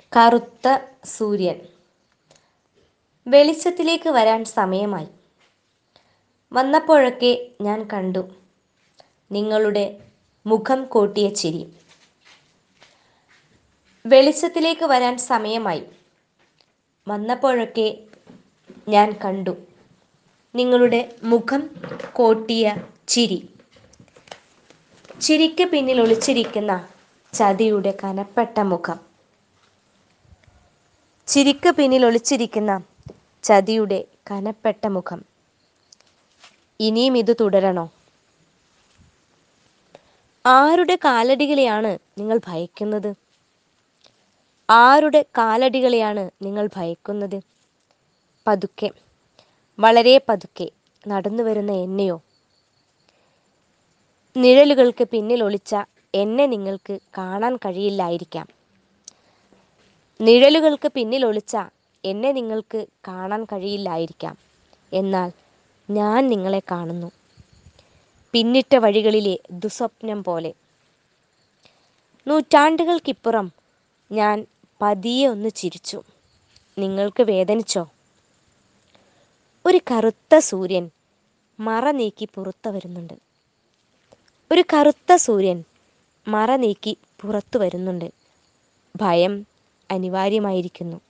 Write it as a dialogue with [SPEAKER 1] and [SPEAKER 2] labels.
[SPEAKER 1] കറുത്ത സൂര്യൻ വെളിച്ചത്തിലേക്ക് വരാൻ സമയമായി വന്നപ്പോഴൊക്കെ ഞാൻ കണ്ടു നിങ്ങളുടെ മുഖം കോട്ടിയ ചിരി വെളിച്ചത്തിലേക്ക് വരാൻ സമയമായി വന്നപ്പോഴൊക്കെ ഞാൻ കണ്ടു നിങ്ങളുടെ മുഖം കോട്ടിയ ചിരി ചിരിക്ക് പിന്നിൽ ഒളിച്ചിരിക്കുന്ന ചതിയുടെ കനപ്പെട്ട മുഖം ചിരിക്ക് പിന്നിൽ ഒളിച്ചിരിക്കുന്ന ചതിയുടെ കനപ്പെട്ട മുഖം ഇനിയും ഇത് തുടരണോ ആരുടെ കാലടികളെയാണ് നിങ്ങൾ ഭയക്കുന്നത് ആരുടെ കാലടികളെയാണ് നിങ്ങൾ ഭയക്കുന്നത് പതുക്കെ വളരെ പതുക്കെ നടന്നു വരുന്ന എന്നെയോ നിഴലുകൾക്ക് പിന്നിൽ ഒളിച്ച എന്നെ നിങ്ങൾക്ക് കാണാൻ കഴിയില്ലായിരിക്കാം നിഴലുകൾക്ക് പിന്നിൽ ഒളിച്ച എന്നെ നിങ്ങൾക്ക് കാണാൻ കഴിയില്ലായിരിക്കാം എന്നാൽ ഞാൻ നിങ്ങളെ കാണുന്നു പിന്നിട്ട വഴികളിലെ ദുസ്വപ്നം പോലെ നൂറ്റാണ്ടുകൾക്കിപ്പുറം ഞാൻ പതിയെ ഒന്ന് ചിരിച്ചു നിങ്ങൾക്ക് വേദനിച്ചോ ഒരു കറുത്ത സൂര്യൻ മറ നീക്കി പുറത്തു വരുന്നുണ്ട് ഒരു കറുത്ത സൂര്യൻ മറ നീക്കി പുറത്തു വരുന്നുണ്ട് ഭയം അനിവാര്യമായിരിക്കുന്നു